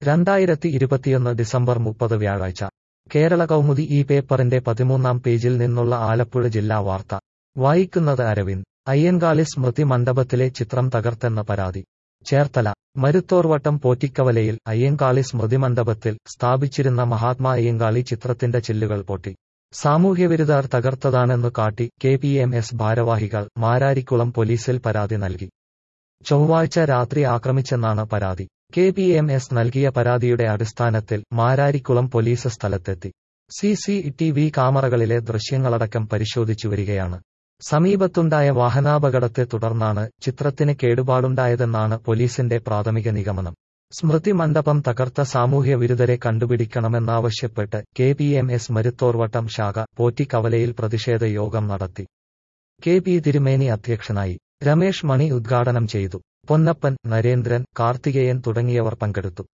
രണ്ടായിരത്തി ഇരുപത്തിയൊന്ന് ഡിസംബർ മുപ്പത് വ്യാഴാഴ്ച കേരള കൗമുദി ഈ പേപ്പറിന്റെ പതിമൂന്നാം പേജിൽ നിന്നുള്ള ആലപ്പുഴ ജില്ലാ വാർത്ത വായിക്കുന്നത് അരവിന്ദ് അയ്യൻകാളി സ്മൃതി മണ്ഡപത്തിലെ ചിത്രം തകർത്തെന്ന പരാതി ചേർത്തല മരുത്തോർവട്ടം പോറ്റിക്കവലയിൽ അയ്യങ്കാളി സ്മൃതി മണ്ഡപത്തിൽ സ്ഥാപിച്ചിരുന്ന മഹാത്മാ അയ്യങ്കാളി ചിത്രത്തിന്റെ ചില്ലുകൾ പൊട്ടി സാമൂഹ്യവിരുദ്ധർ തകർത്തതാണെന്നു കാട്ടി കെ പി എം എസ് ഭാരവാഹികൾ മാരാരിക്കുളം പോലീസിൽ പരാതി നൽകി ചൊവ്വാഴ്ച രാത്രി ആക്രമിച്ചെന്നാണ് പരാതി കെ പി എം എസ് നൽകിയ പരാതിയുടെ അടിസ്ഥാനത്തിൽ മാരാരിക്കുളം പോലീസ് സ്ഥലത്തെത്തി സി സി ടി വി ക്യാമറകളിലെ ദൃശ്യങ്ങളടക്കം പരിശോധിച്ചു വരികയാണ് സമീപത്തുണ്ടായ വാഹനാപകടത്തെ തുടർന്നാണ് ചിത്രത്തിന് കേടുപാടുണ്ടായതെന്നാണ് പോലീസിന്റെ പ്രാഥമിക നിഗമനം സ്മൃതി മണ്ഡപം തകർത്ത സാമൂഹ്യ വിരുദ്ധരെ കണ്ടുപിടിക്കണമെന്നാവശ്യപ്പെട്ട് K P M S Maruthorvattom ശാഖ പോറ്റിക്കവലയിൽ പ്രതിഷേധ യോഗം നടത്തി കെ പി തിരുമേനി അധ്യക്ഷനായി രമേഷ് മണി ഉദ്ഘാടനം ചെയ്തു പൊന്നപ്പൻ നരേന്ദ്രൻ കാർത്തികേയൻ തുടങ്ങിയവർ പങ്കെടുത്തു